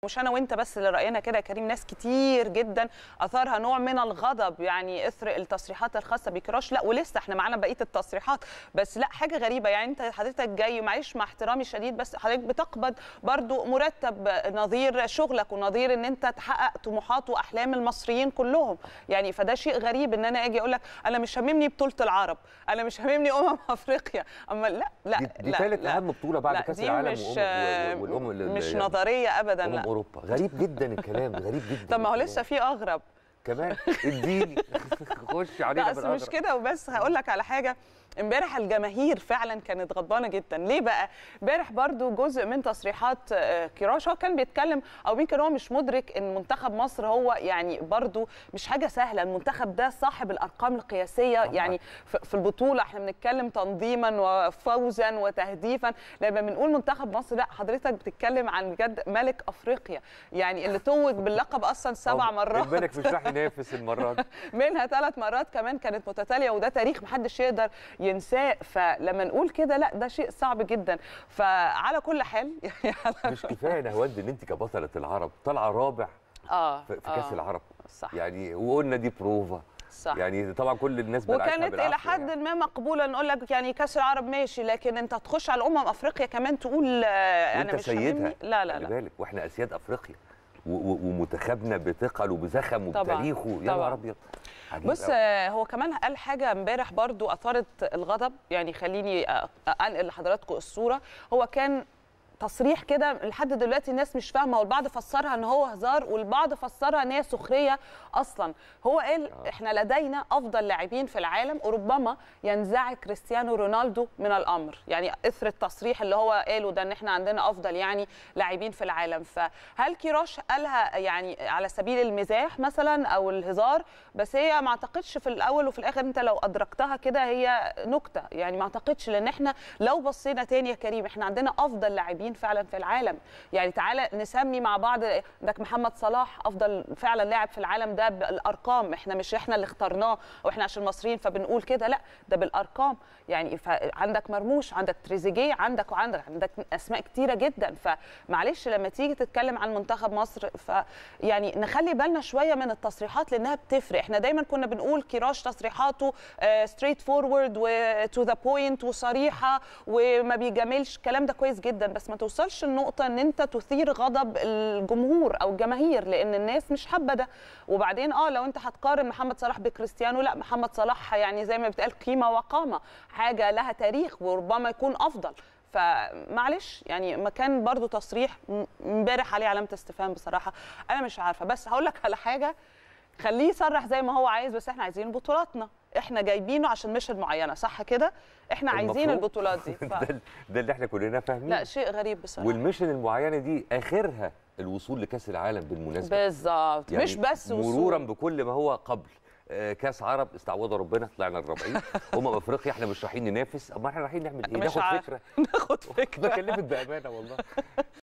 مش انا وانت بس اللي راينا كده يا كريم ناس كتير جدا اثارها نوع من الغضب يعني اثر التصريحات الخاصه بكراش لا ولسه احنا معانا بقيه التصريحات بس لا حاجه غريبه يعني انت حضرتك جاي معلش مع احترامي الشديد بس حضرتك بتقبض برضو مرتب نظير شغلك ونظير ان انت تحقق طموحات واحلام المصريين كلهم يعني فده شيء غريب ان انا اجي اقول لك انا مش هاممني بطوله العرب انا مش هاممني امم افريقيا اما لا لا دي, دي لا ثالث لا اهم بطوله بعد لا كاس دي العالم مش وأمم- والامم ال- مش يعني نظريه ابدا امم لا اوروبا غريب جدا الكلام غريب جدا طب ما هو الكلام. لسه في اغرب كمان اديني خش علينا لا اصل مش بالأغرب. كده وبس هقول لك على حاجه امبارح الجماهير فعلا كانت غضبانه جدا ليه بقى امبارح برضو جزء من تصريحات آه، كيروش هو كان بيتكلم او يمكن هو مش مدرك ان منتخب مصر هو يعني برضو مش حاجه سهله المنتخب ده صاحب الارقام القياسيه طبعاً. يعني في في البطوله احنا بنتكلم تنظيما وفوزا وتهديفا لما بنقول منتخب مصر لا حضرتك بتتكلم عن بجد ملك افريقيا يعني اللي توج باللقب اصلا سبع طب مرات بالك مش راح ينافس المره دي منها ثلاث مرات كمان كانت متتاليه وده تاريخ محدش يقدر ينساه فلما نقول كده لا ده شيء صعب جدا فعلى كل حال يعني على مش كفايه نهاوند ان انت كبطله العرب طالعه رابع اه في في كاس آه، العرب صح يعني وقلنا دي بروفا صح يعني طبعا كل الناس بلعتها وكانت الى بالعافية حد يعني. ما مقبوله نقول لك يعني كاس العرب ماشي لكن انت تخش على امم افريقيا كمان تقول آه، انا وانت مش سيدها هاممني لا لا خلي لا بالك واحنا اسياد افريقيا و- و- ومنتخبنا بثقل وبزخم طبعاً، وبتاريخه يا طبعاً. نهار ابيض عجيب بص أوي. آه، هو كمان قال حاجه امبارح برضو اثارت الغضب يعني خليني آه، انقل لحضراتكم الصوره هو كان تصريح كده لحد دلوقتي الناس مش فاهمه والبعض فسرها ان هو هزار والبعض فسرها ان هي سخريه اصلا هو قال احنا لدينا افضل لاعبين في العالم وربما ينزعج كريستيانو رونالدو من الامر يعني اثر التصريح اللي هو قاله ده ان احنا عندنا افضل يعني لاعبين في العالم فهل كيروش قالها يعني على سبيل المزاح مثلا او الهزار بس هي ما اعتقدش في الاول وفي الاخر انت لو ادركتها كده هي نكته يعني ما اعتقدش لان احنا لو بصينا تاني يا كريم احنا عندنا افضل لاعبين فعلا في العالم يعني تعالى نسمي مع بعض عندك محمد صلاح افضل فعلا لاعب في العالم ده بالارقام احنا مش احنا اللي اخترناه واحنا عشان مصريين فبنقول كده لا ده بالارقام يعني عندك مرموش عندك تريزيجيه عندك وعندك عندك اسماء كتيره جدا فمعلش لما تيجي تتكلم عن منتخب مصر ف يعني نخلي بالنا شويه من التصريحات لانها بتفرق احنا دايما كنا بنقول كيراش تصريحاته ستريت فورورد وتو ذا بوينت وصريحه وما بيجاملش الكلام ده كويس جدا بس ما توصلش النقطه ان انت تثير غضب الجمهور او الجماهير لان الناس مش حابه ده وبعدين اه لو انت هتقارن محمد صلاح بكريستيانو لا محمد صلاح يعني زي ما بتقال قيمه وقامه حاجه لها تاريخ وربما يكون افضل فمعلش يعني ما كان برضو تصريح امبارح عليه علامه استفهام بصراحه انا مش عارفه بس هقول لك على حاجه خليه يصرح زي ما هو عايز بس احنا عايزين بطولاتنا احنا جايبينه عشان ميشن معينه صح كده احنا عايزين المفروض. البطولات دي ف... ده, ده اللي احنا كلنا فاهمين لا شيء غريب بصراحه والميشن المعينه دي اخرها الوصول لكاس العالم بالمناسبه بالظبط يعني مش بس وصول. مرورا بكل ما هو قبل آه، كاس عرب استعوضها ربنا طلعنا الرابعين امم افريقيا احنا مش رايحين ننافس اما احنا رايحين نعمل ايه مش ناخد عارف. فكره ناخد فكره بكلمك بامانه والله